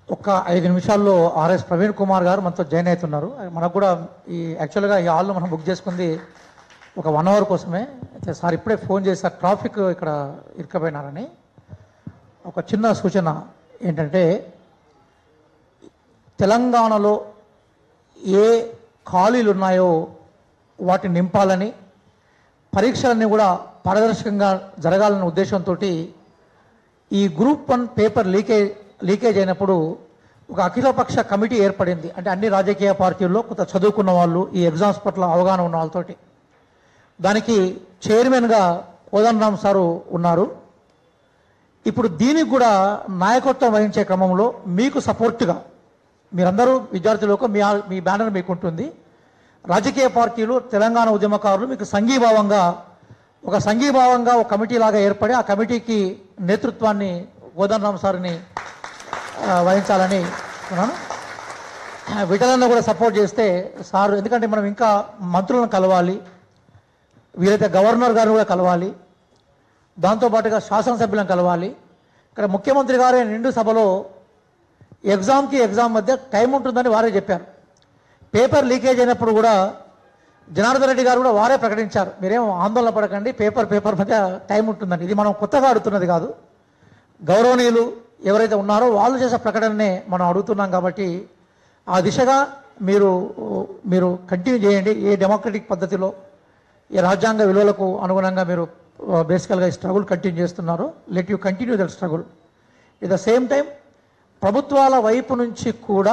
ఒక ఐదు నిమిషాల్లో ఆర్ఎస్ ప్రవీణ్ కుమార్ గారు మనతో జాయిన్ అవుతున్నారు మనకు కూడా ఈ యాక్చువల్గా ఈ హాల్లో మనం బుక్ చేసుకుంది ఒక వన్ అవర్ కోసమే అయితే సార్ ఇప్పుడే ఫోన్ చేశారు ట్రాఫిక్ ఇక్కడ ఇరుకపోయినారని ఒక చిన్న సూచన ఏంటంటే తెలంగాణలో ఏ ఖాళీలు ఉన్నాయో వాటిని నింపాలని పరీక్షలన్నీ కూడా పారదర్శకంగా జరగాలన్న ఉద్దేశంతో ఈ group one paper leakage leakage అయినప్పుడు ఒక అఖిలపక్ష కమిటీ ఏర్పడింది అంటే అన్ని రాజకీయ పార్టీల్లో కొంత చదువుకున్న వాళ్ళు ఈ ఎగ్జామ్స్ పట్ల అవగాహన ఉన్న వాళ్ళతోటి దానికి చైర్మన్గా కోదండరామ్ సారు ఉన్నారు ఇప్పుడు దీనికి కూడా నాయకత్వం వహించే క్రమంలో మీకు సపోర్ట్గా మీరందరూ విద్యార్థులకు మీ మీ బ్యానర్ మీకు ఉంటుంది రాజకీయ పార్టీలు తెలంగాణ ఉద్యమకారులు మీకు సంఘీభావంగా ఒక సంఘీభావంగా ఒక కమిటీ లాగా ఏర్పడి ఆ కమిటీకి నేతృత్వాన్ని కోదండరామ్ సార్ని ఆ, వహించాలని ఉన్నాను విటలన్న కూడా సపోర్ట్ చేస్తే సార్ ఎందుకంటే మనం ఇంకా మంత్రులను కలవాలి వీలైతే గవర్నర్ గారిని కూడా కలవాలి దాంతోపాటుగా శాసనసభ్యులను కలవాలి ఇక్కడ ముఖ్యమంత్రి గారే నిండు సభలో ఎగ్జామ్కి ఎగ్జామ్ మధ్య టైం ఉంటుందని వారే చెప్పారు పేపర్ లీకేజ్ అయినప్పుడు కూడా జనార్దన్ రెడ్డి గారు కూడా వారే ప్రకటించారు మీరేం ఆందోళన పడకండి పేపర్ పేపర్ మధ్య టైం ఉంటుందని ఇది మనం కొత్తగా అడుగుతున్నది కాదు గౌరవనీయులు ఎవరైతే ఉన్నారో వాళ్ళు చేసే ప్రకటననే మనం అడుగుతున్నాం కాబట్టి ఆ దిశగా మీరు మీరు కంటిన్యూ చేయండి ఏ డెమోక్రటిక్ పద్ధతిలో ఈ రాజ్యాంగ విలువలకు అనుగుణంగా మీరు బేసికల్గా ఈ స్ట్రగుల్ కంటిన్యూ చేస్తున్నారు let you continue that struggle at the same time ప్రభుత్వాల వైపు నుంచి కూడా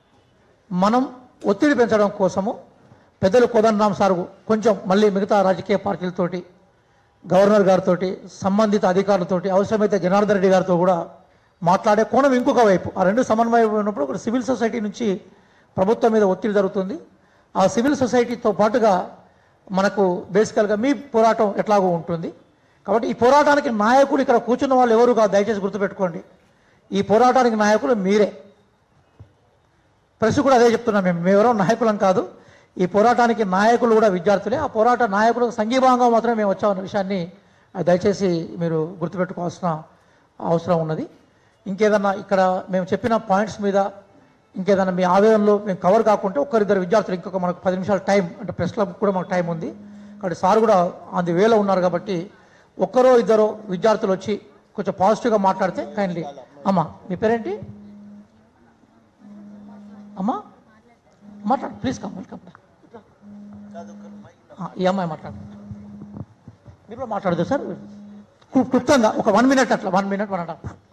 మనం ఒత్తిడి పెంచడం కోసము పెద్దలు కోదండరామ్ సార్ కొంచెం మళ్ళీ మిగతా రాజకీయ పార్టీలతోటి గవర్నర్ గారితో సంబంధిత అధికారులతోటి అవసరమైతే జనార్దన్ రెడ్డి గారితో కూడా మాట్లాడే కోణం ఇంకొక వైపు ఆ రెండు సమన్వయం ఉన్నప్పుడు ఒక సివిల్ సొసైటీ నుంచి ప్రభుత్వం మీద ఒత్తిడి జరుగుతుంది ఆ సివిల్ సొసైటీతో పాటుగా మనకు బేసికల్గా మీ పోరాటం ఎట్లాగో ఉంటుంది కాబట్టి ఈ పోరాటానికి నాయకులు ఇక్కడ కూర్చున్న వాళ్ళు ఎవరు కాదు దయచేసి గుర్తుపెట్టుకోండి ఈ పోరాటానికి నాయకులు మీరే ప్రెస్ కూడా అదే చెప్తున్నాం మేము మేమెవరో నాయకులం కాదు ఈ పోరాటానికి నాయకులు కూడా విద్యార్థులే ఆ పోరాట నాయకులకు సంఘీభావంగా మాత్రమే మేము వచ్చామన్న విషయాన్ని ఆ, దయచేసి మీరు గుర్తుపెట్టుకోవాల్సిన అవసరం ఉన్నది ఇంకేదన్నా ఇక్కడ మేము చెప్పిన పాయింట్స్ మీద ఇంకేదన్నా మీ ఆవేదనలో మేము కవర్ కాకుంటే ఒక్కరిద్దరు విద్యార్థులు ఇంకొక మనకు పది నిమిషాల టైం అంటే ప్రెస్ క్లబ్ కూడా మనకు టైం ఉంది కాబట్టి సార్ కూడా ఆన్ ది వేలో ఉన్నారు కాబట్టి ఒక్కరో ఇద్దరో విద్యార్థులు వచ్చి కొంచెం పాజిటివ్గా మాట్లాడితే కైండ్లీ అమ్మా మీ పేరేంటి అమ్మా మాట్లాడు ప్లీజ్ కమ్ వెల్కమ్ ఈ అమ్మాయి మాట్లాడు మీరు కూడా మాట్లాడదు సార్ క్లు- క్లుప్తంగా ఒక వన్ మినిట్ అట్లా one minute one and half